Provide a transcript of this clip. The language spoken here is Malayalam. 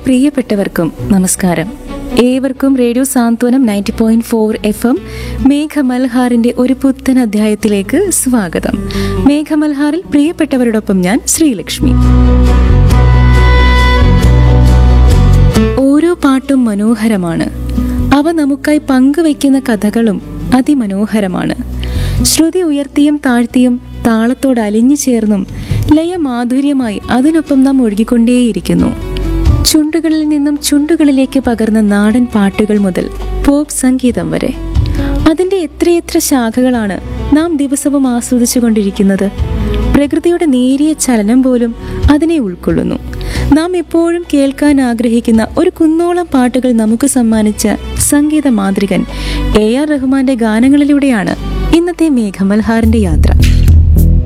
പ്രിയപ്പെട്ടവർക്കും നമസ്കാരം ഏവർക്കും radio Santhwanam ninety point four F M മേഘമൽഹാറിന്റെ ഒരു പുത്തൻ അധ്യായത്തിലേക്ക് സ്വാഗതം മേഘമൽഹാറിൽ പ്രിയപ്പെട്ടവരോടൊപ്പം ഞാൻ ശ്രീലക്ഷ്മി ഓരോ പാട്ടും മനോഹരമാണ് അവ നമുക്കായി പങ്കുവയ്ക്കുന്ന കഥകളും അതിമനോഹരമാണ് ശ്രുതി ഉയർത്തിയും താഴ്ത്തിയും താളത്തോട് അലിഞ്ഞു ചേർന്നും ലയമാധുര്യമായി അതിനൊപ്പം നാം ഒഴുകിക്കൊണ്ടേയിരിക്കുന്നു ചുണ്ടുകളിൽ നിന്നും ചുണ്ടുകളിലേക്ക് പകർന്ന നാടൻ പാട്ടുകൾ മുതൽ പോപ്പ് സംഗീതം വരെ അതിൻ്റെ എത്രയെത്ര ശാഖകളാണ് നാം ദിവസവും ആസ്വദിച്ചു കൊണ്ടിരിക്കുന്നത് പ്രകൃതിയുടെ നേരിയ ചലനം പോലും അതിനെ ഉൾക്കൊള്ളുന്നു നാം എപ്പോഴും കേൾക്കാൻ ആഗ്രഹിക്കുന്ന ഒരു കുന്നോളം പാട്ടുകൾ നമുക്ക് സമ്മാനിച്ച സംഗീത മാന്ത്രികൻ എ ആർ റഹ്മാന്റെ ഗാനങ്ങളിലൂടെയാണ് ഇന്നത്തെ മേഘമൽഹാറിന്റെ യാത്ര